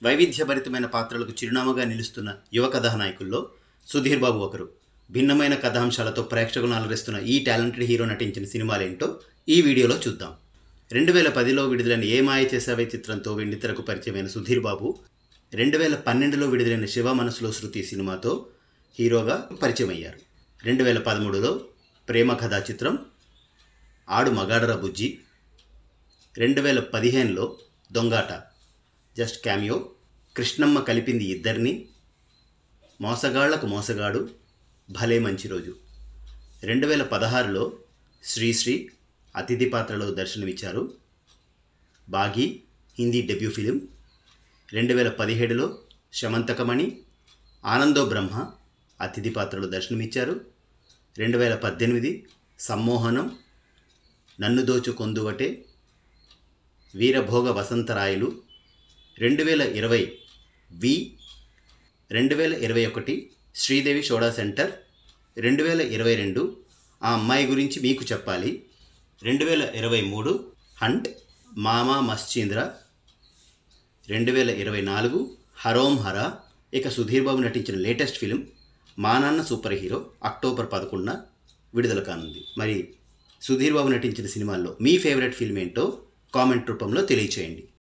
వైవిధ్యభరితమైన పాత్రలకు చిరునామాగా నిలుస్తున్న యువ కథానాయకుల్లో సుధీర్ బాబు ఒకరు భిన్నమైన కథాంశాలతో ప్రేక్షకులను అలరిస్తున్న ఈ టాలెంటెడ్ హీరో నటించిన సినిమాలేంటో ఈ వీడియోలో చూద్దాం రెండు వేల పదిలో విడుదలైన ఏ మాయ చేసావే చిత్రంతో వెండితెరకు పరిచయమైన సుధీర్ బాబు రెండు వేల పన్నెండులో విడుదలైన శివ మనసులో శృతి సినిమాతో హీరోగా పరిచయం అయ్యారు రెండు వేల పదమూడులో ప్రేమ కథా చిత్రం ఆడు మగాడర బుజ్జి రెండు వేల పదిహేనులో దొంగాట జస్ట్ క్యామియో కృష్ణమ్మ కలిపింది ఇద్దరిని మోసగాళ్లకు మోసగాడు భలే మంచి రోజు రెండు వేల పదహారులో శ్రీశ్రీ అతిథి పాత్రలో దర్శనమిచ్చారు బాగి హిందీ డెబ్యూ ఫిలిం రెండు వేల పదిహేడులో శమంతకమణి ఆనందో బ్రహ్మ అతిథి పాత్రలో దర్శనమిచ్చారు రెండు వేల పద్దెనిమిది సమ్మోహనం నన్ను దోచు కొందువటే వీరభోగ వసంతరాయలు రెండు వేల ఇరవై వి రెండు వేల ఇరవై ఒకటి శ్రీదేవి సోడా సెంటర్ రెండు వేల ఇరవై రెండు ఆ అమ్మాయి గురించి మీకు చెప్పాలి రెండు వేల ఇరవై మూడు హంట్ మామా మశ్చీంద్ర రెండు వేల ఇరవై నాలుగు హరోం హరా ఇక సుధీర్ బాబు నటించిన లేటెస్ట్ ఫిలిం మా నాన్న సూపర్ హీరో అక్టోబర్ పదకొండున విడుదల కానుంది మరి సుధీర్ బాబు నటించిన సినిమాల్లో మీ ఫేవరెట్ ఫిల్మ్ ఏంటో కామెంట్ రూపంలో తెలియచేయండి